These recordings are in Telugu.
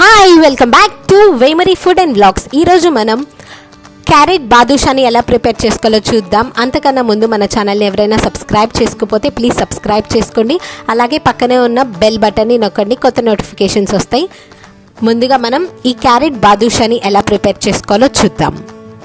hi welcome back to Vemari food and blogs ఈరోజు మనం క్యారెట్ బాదుషాని ఎలా ప్రిపేర్ చేసుకోవాలో చూద్దాం అంతకన్నా ముందు మన ఛానల్ని ఎవరైనా సబ్స్క్రైబ్ చేసుకోకపోతే ప్లీజ్ సబ్స్క్రైబ్ చేసుకోండి అలాగే పక్కనే ఉన్న బెల్ బటన్ని నొక్కండి కొత్త నోటిఫికేషన్స్ వస్తాయి ముందుగా మనం ఈ క్యారెట్ బాదుషాని ఎలా ప్రిపేర్ చేసుకోవాలో చూద్దాం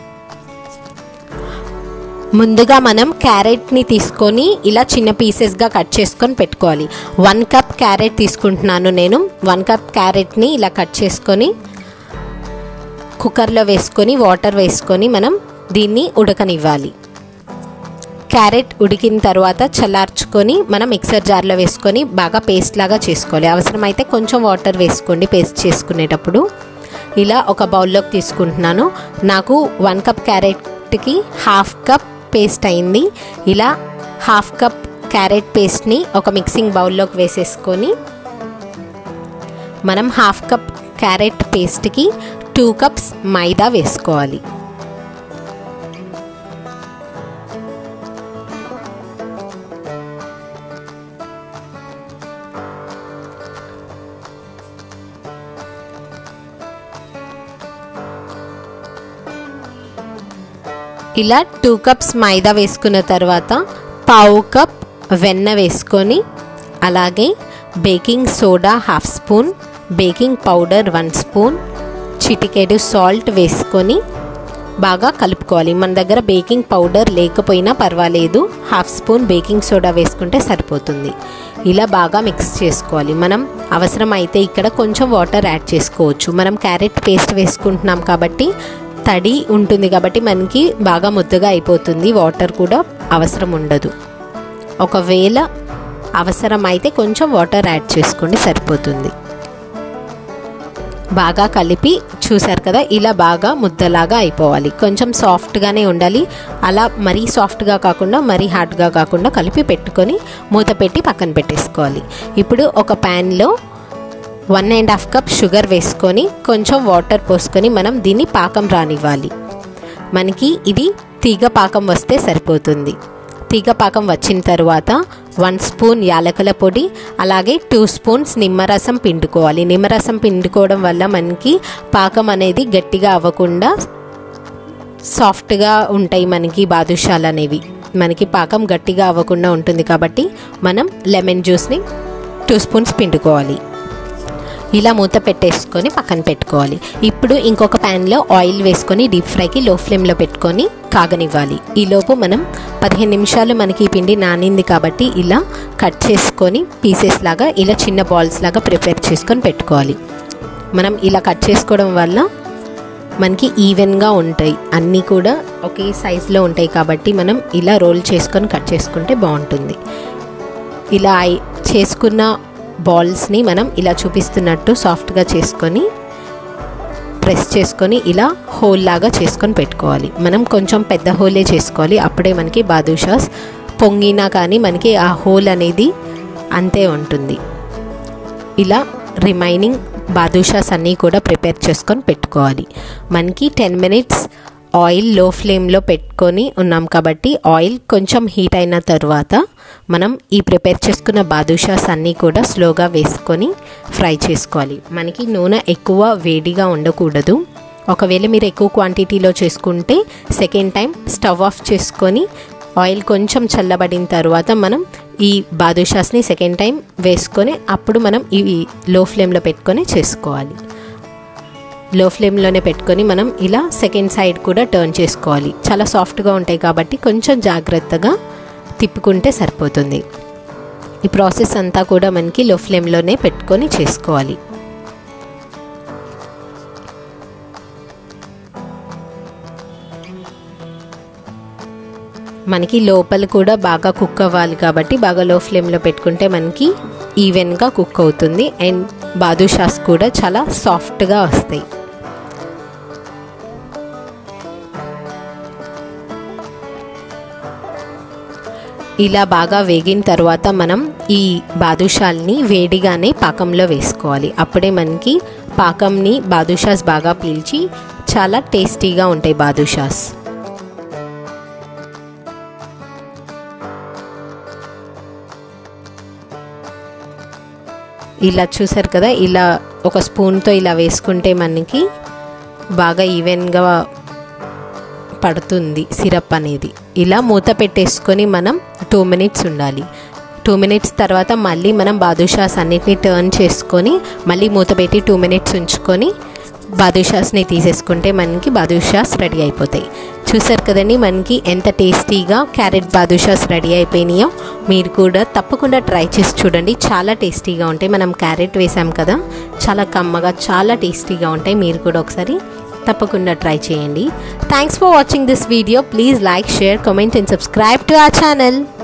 ముందుగా మనం క్యారెట్ని తీసుకొని ఇలా చిన్న పీసెస్గా కట్ చేసుకొని పెట్టుకోవాలి వన్ కప్ క్యారెట్ తీసుకుంటున్నాను నేను వన్ కప్ క్యారెట్ని ఇలా కట్ చేసుకొని కుక్కర్లో వేసుకొని వాటర్ వేసుకొని మనం దీన్ని ఉడకనివ్వాలి క్యారెట్ ఉడికిన తర్వాత చల్లార్చుకొని మనం మిక్సర్ జార్లో వేసుకొని బాగా పేస్ట్ లాగా చేసుకోవాలి అవసరమైతే కొంచెం వాటర్ వేసుకోండి పేస్ట్ చేసుకునేటప్పుడు ఇలా ఒక బౌల్లోకి తీసుకుంటున్నాను నాకు వన్ కప్ క్యారెట్కి హాఫ్ కప్ పేస్ట్ అయింది ఇలా హాఫ్ కప్ క్యారెట్ పేస్ట్ని ఒక మిక్సింగ్ బౌల్లోకి వేసేసుకొని మనం హాఫ్ కప్ క్యారెట్ పేస్ట్కి టూ కప్స్ మైదా వేసుకోవాలి ఇలా టూ కప్స్ మైదా వేసుకున్న తర్వాత పావు కప్ వెన్న వేసుకొని అలాగే baking soda half spoon baking powder one spoon చిటికెడు సాల్ట్ వేసుకొని బాగా కలుపుకోవాలి మన దగ్గర బేకింగ్ పౌడర్ లేకపోయినా పర్వాలేదు హాఫ్ స్పూన్ బేకింగ్ సోడా వేసుకుంటే సరిపోతుంది ఇలా బాగా మిక్స్ చేసుకోవాలి మనం అవసరమైతే ఇక్కడ కొంచెం వాటర్ యాడ్ చేసుకోవచ్చు మనం క్యారెట్ పేస్ట్ వేసుకుంటున్నాం కాబట్టి తడి ఉంటుంది కాబట్టి మనకి బాగా ముద్దగా అయిపోతుంది వాటర్ కూడా అవసరం ఉండదు ఒకవేళ అవసరమైతే కొంచెం వాటర్ యాడ్ చేసుకోండి సరిపోతుంది బాగా కలిపి చూసారు కదా ఇలా బాగా ముద్దలాగా అయిపోవాలి కొంచెం సాఫ్ట్గానే ఉండాలి అలా మరీ సాఫ్ట్గా కాకుండా మరీ హార్డ్గా కాకుండా కలిపి పెట్టుకొని మూత పెట్టి పక్కన పెట్టేసుకోవాలి ఇప్పుడు ఒక ప్యాన్లో one and half cup sugar వేసుకొని కొంచెం వాటర్ పోసుకొని మనం దీన్ని పాకం రానివ్వాలి మనకి ఇది తీగ పాకం వస్తే సరిపోతుంది తీగ పాకం వచ్చిన తర్వాత వన్ స్పూన్ యాలకుల పొడి అలాగే టూ స్పూన్స్ నిమ్మరసం పిండుకోవాలి నిమ్మరసం పిండుకోవడం వల్ల మనకి పాకం అనేది గట్టిగా అవ్వకుండా సాఫ్ట్గా ఉంటాయి మనకి బాదుషాలు అనేవి మనకి పాకం గట్టిగా అవ్వకుండా ఉంటుంది కాబట్టి మనం లెమన్ జ్యూస్ని టూ స్పూన్స్ పిండుకోవాలి ఇలా మూత పెట్టేసుకొని పక్కన పెట్టుకోవాలి ఇప్పుడు ఇంకొక ప్యాన్లో ఆయిల్ వేసుకొని డీప్ ఫ్రైకి లో ఫ్లేమ్లో పెట్టుకొని కాగనివ్వాలి ఈలోపు మనం పదిహేను నిమిషాలు మనకి ఈ పిండి నానింది కాబట్టి ఇలా కట్ చేసుకొని పీసెస్ లాగా ఇలా చిన్న బాల్స్ లాగా ప్రిపేర్ చేసుకొని పెట్టుకోవాలి మనం ఇలా కట్ చేసుకోవడం వల్ల మనకి ఈవెన్గా ఉంటాయి అన్నీ కూడా ఒకే సైజులో ఉంటాయి కాబట్టి మనం ఇలా రోల్ చేసుకొని కట్ చేసుకుంటే బాగుంటుంది ఇలా చేసుకున్న బాల్స్ని మనం ఇలా చూపిస్తున్నట్టు సాఫ్ట్గా చేసుకొని ప్రెస్ చేసుకొని ఇలా హోల్ లాగా చేసుకొని పెట్టుకోవాలి మనం కొంచెం పెద్ద హోలే చేసుకోవాలి అప్పుడే మనకి బాదుషాస్ పొంగినా కానీ మనకి ఆ హోల్ అనేది అంతే ఉంటుంది ఇలా రిమైనింగ్ బాదుషాస్ అన్నీ కూడా ప్రిపేర్ చేసుకొని పెట్టుకోవాలి మనకి టెన్ మినిట్స్ ఆయిల్ లో ఫ్లేమ్లో పెట్టుకొని ఉన్నాం కాబట్టి ఆయిల్ కొంచెం హీట్ అయిన తర్వాత మనం ఈ ప్రిపేర్ చేసుకున్న బాదుషాస్ అన్నీ కూడా స్లోగా వేసుకొని ఫ్రై చేసుకోవాలి మనకి నూనె ఎక్కువ వేడిగా ఉండకూడదు ఒకవేళ మీరు ఎక్కువ క్వాంటిటీలో చేసుకుంటే సెకండ్ టైం స్టవ్ ఆఫ్ చేసుకొని ఆయిల్ కొంచెం చల్లబడిన తర్వాత మనం ఈ బాదుషాస్ని సెకండ్ టైం వేసుకొని అప్పుడు మనం ఇవి లో ఫ్లేమ్లో పెట్టుకొని చేసుకోవాలి లో ఫ్లేమ్లోనే పెట్టుకొని మనం ఇలా సెకండ్ సైడ్ కూడా టర్న్ చేసుకోవాలి చాలా సాఫ్ట్గా ఉంటాయి కాబట్టి కొంచెం జాగ్రత్తగా తిప్పుకుంటే సరిపోతుంది ఈ ప్రాసెస్ అంతా కూడా మనకి లో ఫ్లేమ్లోనే పెట్టుకొని చేసుకోవాలి మనకి లోపల కూడా బాగా కుక్ అవ్వాలి కాబట్టి బాగా లో ఫ్లేమ్లో పెట్టుకుంటే మనకి ఈవెన్గా కుక్ అవుతుంది అండ్ బాదుషాస్ కూడా చాలా సాఫ్ట్గా వస్తాయి ఇలా బాగా వేగిన తర్వాత మనం ఈ బాదుషాల్ని వేడిగానే పాకంలో వేసుకోవాలి అప్పుడే మనకి పాకంని బాదుషాస్ బాగా పీల్చి చాలా టేస్టీగా ఉంటాయి బాదుషాస్ ఇలా చూసారు కదా ఇలా ఒక స్పూన్తో ఇలా వేసుకుంటే మనకి బాగా ఈవెన్గా పడుతుంది సిరప్ అనేది ఇలా మూత పెట్టేసుకొని మనం టూ మినిట్స్ ఉండాలి టూ మినిట్స్ తర్వాత మళ్ళీ మనం బాదుషాస్ అన్నిటిని టర్న్ చేసుకొని మళ్ళీ మూత పెట్టి టూ మినిట్స్ ఉంచుకొని బాదుషాస్ని తీసేసుకుంటే మనకి బాదుషాస్ రెడీ అయిపోతాయి చూసారు కదండి మనకి ఎంత టేస్టీగా క్యారెట్ బాదుషాస్ రెడీ అయిపోయినాయో మీరు కూడా తప్పకుండా ట్రై చేసి చూడండి చాలా టేస్టీగా ఉంటాయి మనం క్యారెట్ వేసాం కదా చాలా కమ్మగా చాలా టేస్టీగా ఉంటాయి మీరు కూడా ఒకసారి తప్పకుండా ట్రై చేయండి thanks for watching this video please like share comment and subscribe to our channel